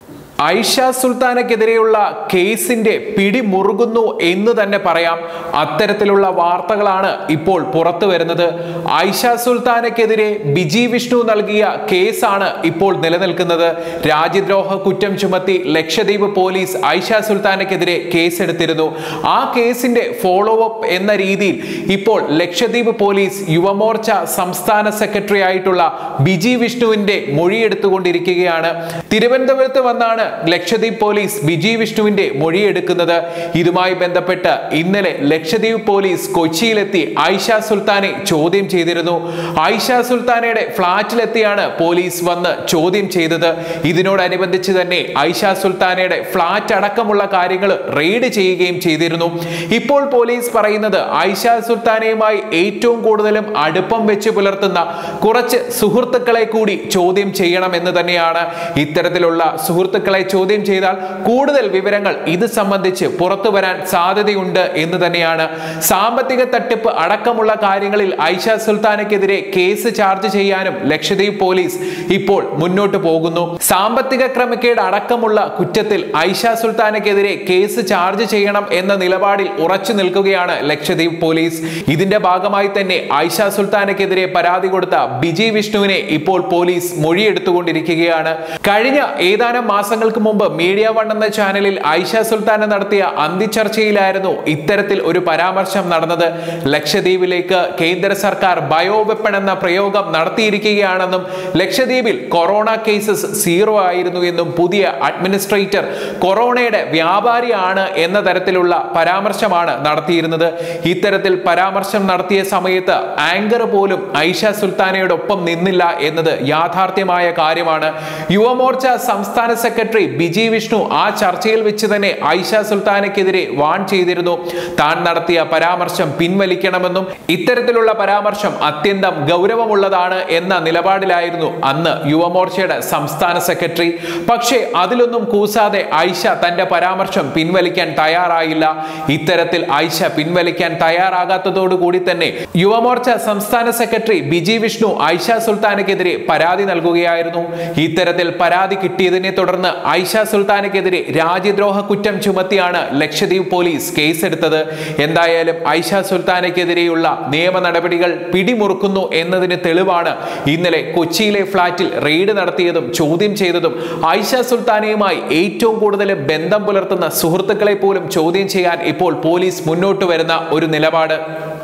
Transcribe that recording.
ഐഷ സുൽത്താനക്കെതിരെയുള്ള കേസിന്റെ പിടി മുറുകുന്നു എന്ന് തന്നെ പറയാം അത്തരത്തിലുള്ള വാർത്തകളാണ് ഇപ്പോൾ പുറത്തു വരുന്നത് ഐഷ സുൽത്താനക്കെതിരെ ബിജി വിഷ്ണു നൽകിയ കേസാണ് ഇപ്പോൾ നിലനിൽക്കുന്നത് രാജ്യദ്രോഹ കുറ്റം ചുമത്തി ലക്ഷദ്വീപ് പോലീസ് ഐഷ സുൽത്താനക്കെതിരെ കേസെടുത്തിരുന്നു ആ കേസിന്റെ ഫോളോ അപ്പ് എന്ന രീതിയിൽ ഇപ്പോൾ ലക്ഷദ്വീപ് പോലീസ് യുവമോർച്ച സംസ്ഥാന സെക്രട്ടറി ആയിട്ടുള്ള ബിജി വിഷ്ണുവിന്റെ മൊഴിയെടുത്തുകൊണ്ടിരിക്കുകയാണ് തിരുവനന്തപുരത്ത് വന്നാണ് ലക്ഷദ്വീപ് പോലീസ് ബിജി വിഷ്ണുവിന്റെ മൊഴിയെടുക്കുന്നത് ഇതുമായി ബന്ധപ്പെട്ട് ഇന്നലെ ലക്ഷദ്വീപ് പോലീസ് കൊച്ചിയിലെത്തി ഐഷ സുൽത്താനെ ചോദ്യം ചെയ്തിരുന്നു ഐഷ സുൽത്താനയുടെ ഫ്ളാറ്റിലെത്തിയാണ് പോലീസ് വന്ന് ചോദ്യം ചെയ്തത് ഇതിനോടനുബന്ധിച്ച് തന്നെ ഐഷ സുൽത്താനയുടെ ഫ്ളാറ്റ് അടക്കമുള്ള കാര്യങ്ങൾ റെയ്ഡ് ചെയ്യുകയും ചെയ്തിരുന്നു ഇപ്പോൾ പോലീസ് പറയുന്നത് ഐഷ സുൽത്താനയുമായി ഏറ്റവും കൂടുതലും അടുപ്പം വെച്ച് പുലർത്തുന്ന കുറച്ച് സുഹൃത്തുക്കളെ കൂടി ചോദ്യം ചെയ്യണമെന്ന് തന്നെയാണ് ഇത്തരത്തിലുള്ള സുഹൃത്തുക്കളെ ചോദ്യം ചെയ്താൽ കൂടുതൽ വിവരങ്ങൾ ഇത് സംബന്ധിച്ച് പുറത്തു വരാൻ സാധ്യതയുണ്ട് എന്ന് തന്നെയാണ് സാമ്പത്തിക തട്ടിപ്പ് അടക്കമുള്ള കാര്യങ്ങളിൽ ഐഷ സുൽത്താനയ്ക്കെതിരെ കേസ് ചാർജ് ചെയ്യാനും ലക്ഷദ്വീപ് പോലീസ് ഇപ്പോൾ മുന്നോട്ട് പോകുന്നു സാമ്പത്തിക ക്രമക്കേട് അടക്കമുള്ള കുറ്റത്തിൽ ഐഷ സുൽത്താനയ്ക്കെതിരെ കേസ് ചാർജ് ചെയ്യണം എന്ന നിലപാടിൽ ഉറച്ചു നിൽക്കുകയാണ് ലക്ഷദ്വീപ് പോലീസ് ഇതിന്റെ ഭാഗമായി തന്നെ ഐഷ സുൽത്താനയ്ക്കെതിരെ പരാതി കൊടുത്ത ബിജി വിഷ്ണുവിനെ ഇപ്പോൾ പോലീസ് മൊഴിയെടുത്തുകൊണ്ടിരിക്കുകയാണ് കഴിഞ്ഞ ഏതാനും മാസങ്ങൾക്ക് മുമ്പ് മീഡിയ വൺ എന്ന ചാനലിൽ ഐഷ സുൽത്താന നടത്തിയ അന്തിച്ചർച്ചയിലായിരുന്നു ഇത്തരത്തിൽ ഒരു പരാമർശം നടന്നത് ലക്ഷദ്വീപിലേക്ക് കേന്ദ്ര സർക്കാർ ബയോ വെപ്പൺ എന്ന പ്രയോഗം നടത്തിയിരിക്കുകയാണെന്നും ലക്ഷദ്വീപിൽ കൊറോണ കേസസ് സീറോ ആയിരുന്നു എന്നും പുതിയ അഡ്മിനിസ്ട്രേറ്റർ കൊറോണയുടെ വ്യാപാരിയാണ് എന്ന തരത്തിലുള്ള പരാമർശമാണ് നടത്തിയിരുന്നത് ഇത്തരത്തിൽ പരാമർശം നടത്തിയ സമയത്ത് ആങ്കർ പോലും ഐഷ സുൽത്താനയോടൊപ്പം നിന്നില്ല എന്നത് യാഥാർത്ഥ്യമായ കാര്യമാണ് യുവമോർച്ച സംസ്ഥാന സെക്രട്ടറി ബിജി വിഷ്ണു ആ ചർച്ചയിൽ വെച്ച് തന്നെ ഐഷ സുൽത്താനയ്ക്കെതിരെ വാൺ ചെയ്തിരുന്നു താൻ നടത്തിയ പരാമർശം പിൻവലിക്കണമെന്നും ഇത്തരത്തിലുള്ള പരാമർശം അത്യന്തം ഗൗരവമുള്ളതാണ് എന്ന നിലപാടിലായിരുന്നു അന്ന് യുവമോർച്ചയുടെ സംസ്ഥാന സെക്രട്ടറി പക്ഷേ അതിലൊന്നും കൂസാതെ ഐഷ തന്റെ പരാമർശം പിൻവലിക്കാൻ തയ്യാറായില്ല ഇത്തരത്തിൽ ഐഷ പിൻവലിക്കാൻ തയ്യാറാകാത്തതോടുകൂടി തന്നെ യുവമോർച്ച സംസ്ഥാന സെക്രട്ടറി ബിജി വിഷ്ണു ഐഷ സുൽത്താനയ്ക്കെതിരെ പരാതി നൽകുകയായിരുന്നു ഇത്തരത്തിൽ പരാതി കിട്ടിയതിനെ തുടർന്ന് ഐഷ സുൽത്താനയ്ക്കെതിരെ രാജ്യദ്രോഹ കുറ്റം ചുമത്തിയാണ് ലക്ഷദ്വീപ് പോലീസ് കേസെടുത്തത് എന്തായാലും ഐഷ സുൽത്താനയ്ക്കെതിരെയുള്ള നിയമ നടപടികൾ പിടിമുറുക്കുന്നു എന്നതിന് തെളിവാണ് ഇന്നലെ കൊച്ചിയിലെ ഫ്ളാറ്റിൽ റെയ്ഡ് നടത്തിയതും ചോദ്യം ചെയ്തതും ഐഷ സുൽത്താനയുമായി ഏറ്റവും കൂടുതൽ ബന്ധം പുലർത്തുന്ന സുഹൃത്തുക്കളെ പോലും ചോദ്യം ചെയ്യാൻ ഇപ്പോൾ പോലീസ് മുന്നോട്ട് വരുന്ന ഒരു നിലപാട്